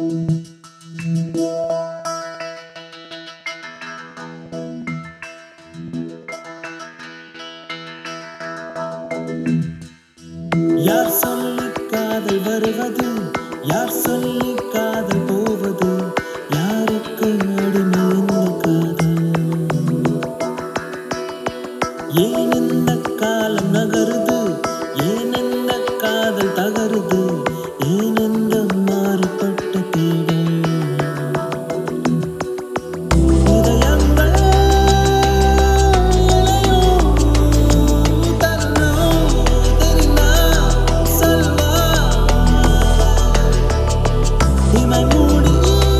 யார் சொல்லி காதல் வருவது யார் சொல்லி காதல் போவது யாருக்கு அடிமை இந்த காதல் ஏன் இந்த காலம் நகருது ஏன் இந்த காதல் தகருது ஏன் இந்த மாறுபட்ட தேடல் இதயங்கள் தருணம் தெரிந்தா சொல்வா இமை மூடி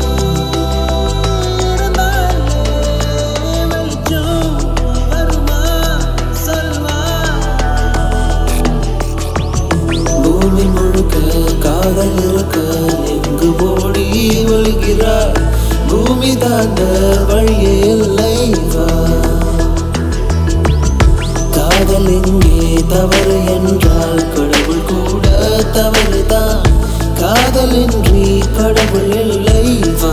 இருந்தாலே வெளிச்சம் வருமா சொல்வா பூமி முழுக்க காதல் இருக்க எங்கு ஓடி ஒழுகிறார் பூமி தாண்ட வழியே இல்லை வா காதல் இங்கே தவறு என்றால் கடவுள் கூட தவறுதான் காதலின்றி கடவுள் இல்லை வா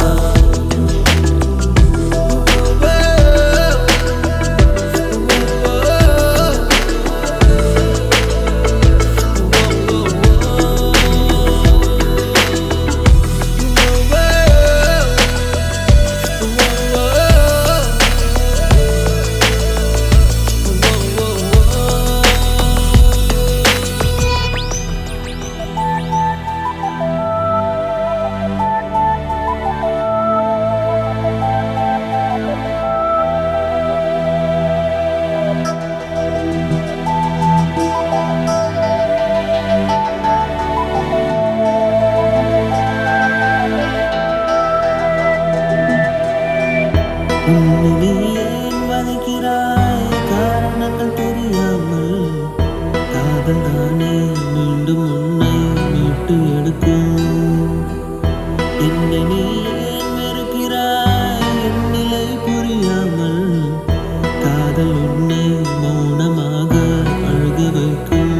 உன்னை நீ ஏன் வதைக்கிறாய் காரணங்கள் தெரியாமல் காதல் தானே மீண்டும் உன்னை மீட்டு எடுக்கும் என்னை நீ ஏன் வெறுக்கிறாய் என் நிலை புரியாமல் காதல் உன்னை மௌனமாக அழுக வைக்கும்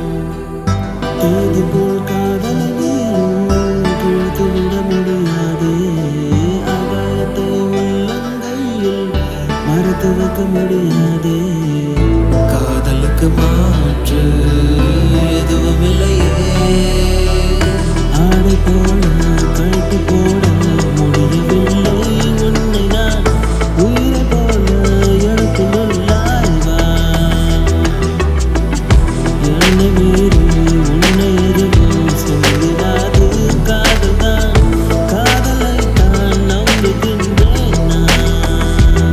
தேதி போல் காதலை நீயும் கிழித்து விட முடியாதே ஆகாயத்தை உள்ளங்கையில் மறைத்து வைக்க முடியாதே காதலுக்கு மாற்று எதுவும் இல்லையே ஆடை போல கழுத்து போட முடியவில்லை உன்னை நான் உயிரை போல எடுத்துள்ளாய் வா என்னை மீறி உன்னை எதுவும் சொல்லிடாது காதல்தான் காதலை தான் நம்புகின்றேன் நான்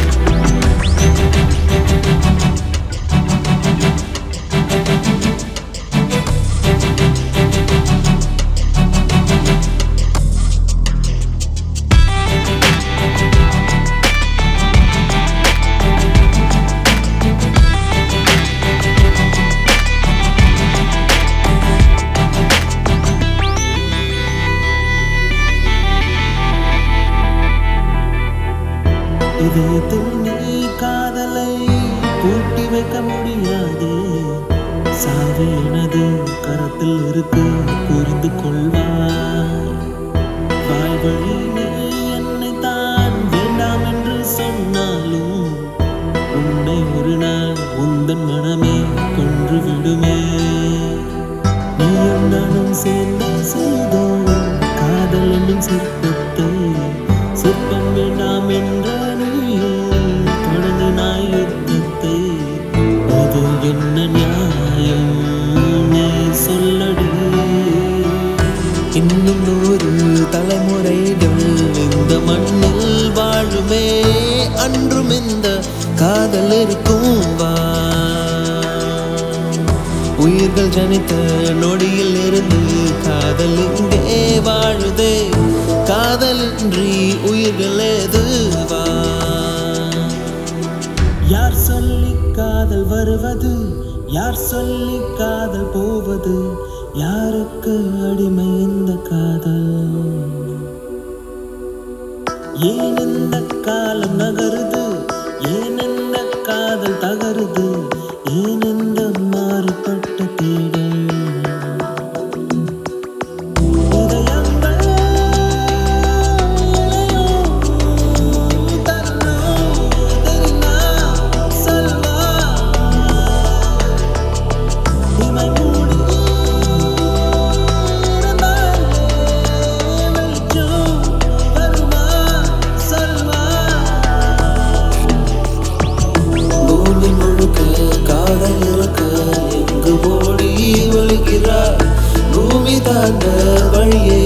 இதயத்தில் நீ காதலை பூட்டி வைக்க முடியாதே சாவி எனது கரத்தில் இருக்கு புரிந்து கொள்வாய் வாய் வழி நீ என்னை தான் வேண்டாம் என்று சொன்னாலும் உன்னை ஒரு நாள் உந்தன் மனமே கொன்று விடுமே நீயும் நானும் சேர்ந்து செய்தோம் காதல் என்னும் சிற்பத்தை சிற்பம் வேண்டாம் என்ற நீயும் தொடங்கினாய் யுத்தத்தை இது என்ன நியாயம் நீ சொல்லடி இன்னும் நூறு தலைமுறைகள் இந்த மண்ணில் வாழுமே அன்றும் இந்த காதல் இருக்கும் வா உயிர்கள் ஜனித்த நொடியில் இருந்து காதல் இங்கே வாழுதே காதலின்றி உயிர்கள் ஏது வா யார் சொல்லி காதல் வருவது யார் சொல்லி காதல் போவது யாருக்கு அடிமை இந்த காதல் ஏன் இந்த காலம் நகருது ஏன் இந்த காதல் தகருது ஏன் இந்த மாறுபட்ட தேடல் இதயங்கள் வழியே